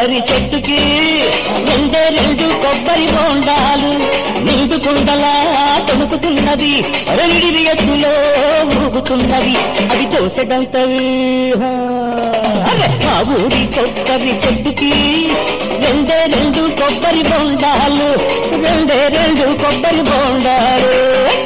కొబ్బరి చెట్టుకి రెండే రెండు కొబ్బరి బోండాలు నిండు కుండలా తొణుకుతున్నది రెండిది ఎత్తులో ఊగుతున్నది అవి తోసెడంతవి అరే మా ఊరి కొబ్బరి చెట్టుకి రెండే రెండు కొబ్బరి బోండాలు రెండే రెండు కొబ్బరి బోండాలు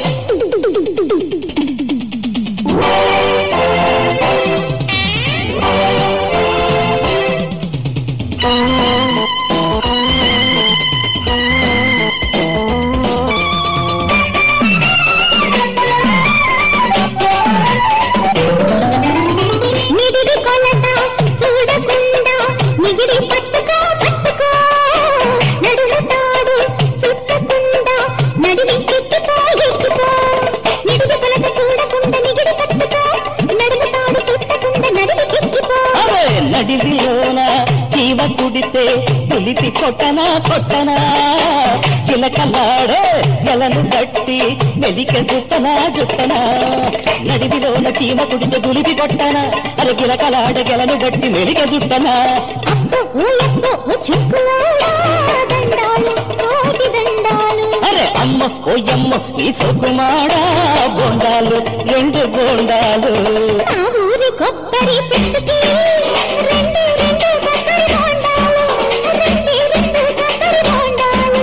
నిడిది కొలత చూడకుండా నిగిడి పట్టుకో పట్టుకో నడుము తాడు చుట్టకుండా నడివి ఎక్కిపో ఎక్కిపో నిడిది కొలత చూడకుండా నిగిడి పట్టుకో నడుము తాడు చుట్టకుండా నడివి ఎక్కిపో అరే నడివిలోన జీవ కుడితే పులిపి కొట్టనా కొట్టనా కిలకలాడే ఎలను గట్టి మెలిక జుట్టనా జుట్టనా నడివిలోన చీమ కుడితే పులిపి కొట్టనా అరే కిలకలాడ గెలను గట్టి మెలిక జుట్టనా అప్పు ఊయప్పు చిక్కులోడా దండాలు కోటి దండాలు అరే అమ్మ ఓయమ్మ ఈ సొక్కుమాడా బోండాలు రెండు బోండాలు ఆ ఊరి కొబ్బరి చెట్టుకి రెండు రెండు కొబ్బరి బోండాలు రెండు రెండు కొబ్బరి బోండాలు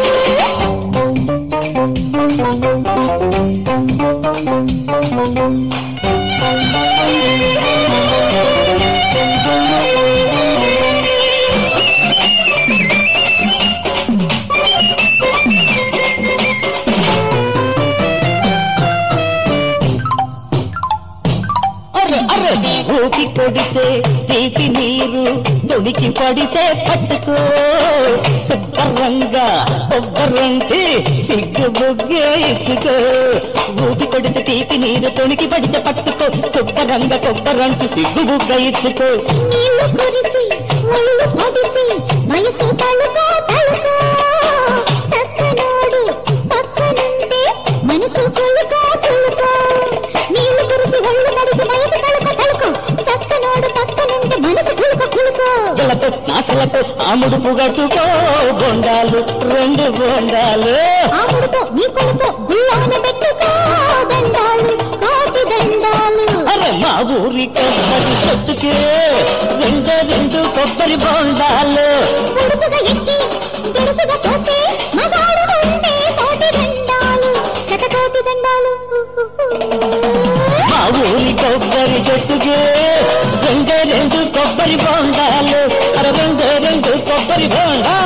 అరే అరే ఊపి కొడితే తీపి నీరు తొడికి పడితే పట్టుకో శుభ్రంగా కొబ్బరంటే సిగ్గు బుగ్గే ఇచ్చుకో ఊపి కొడితే తీపి నీరు తొడికి పడితే పట్టుకో శుభ్రంగా కొబ్బరంటూ సిగ్గు బుగ్గ ఇచ్చుకో నీళ్లు కురిసి ఒళ్ళు పొడిసి వయసు తలుకో తలుకో చక్కనోడు పక్కనుంటే మనసు కొలుకో కొలుకో నీళ్లు కురిసి ఒళ్ళు తడిసి వయసు తలుకో తలుకో చక్కనోడు పక్కనుంటే మనసు కులుకో కులుకో గలతో నాసలతో ఆముడు పుగట్టుకో బొండాలు రెండు బొండాలు ఆముడుతో నీ కొలుతో గుల్లాన పెట్టుకో దండాలు కోటి దండాలు అరే మా ఊరి కొబ్బరి చెట్టుకే రెండు రెండు కొబ్బరి బొండాలు పొడుపుగా ఎక్కి దురుసుగా పోతే మగాడు ఉంటే కోటి దండాలు శతకోటి దండాలు మా ఊరి కొబ్బరి చెట్టుకే రెండే రెండు కొబ్బరి బొండాలు అర రెండు రెండు కొబ్బరి బొండాలు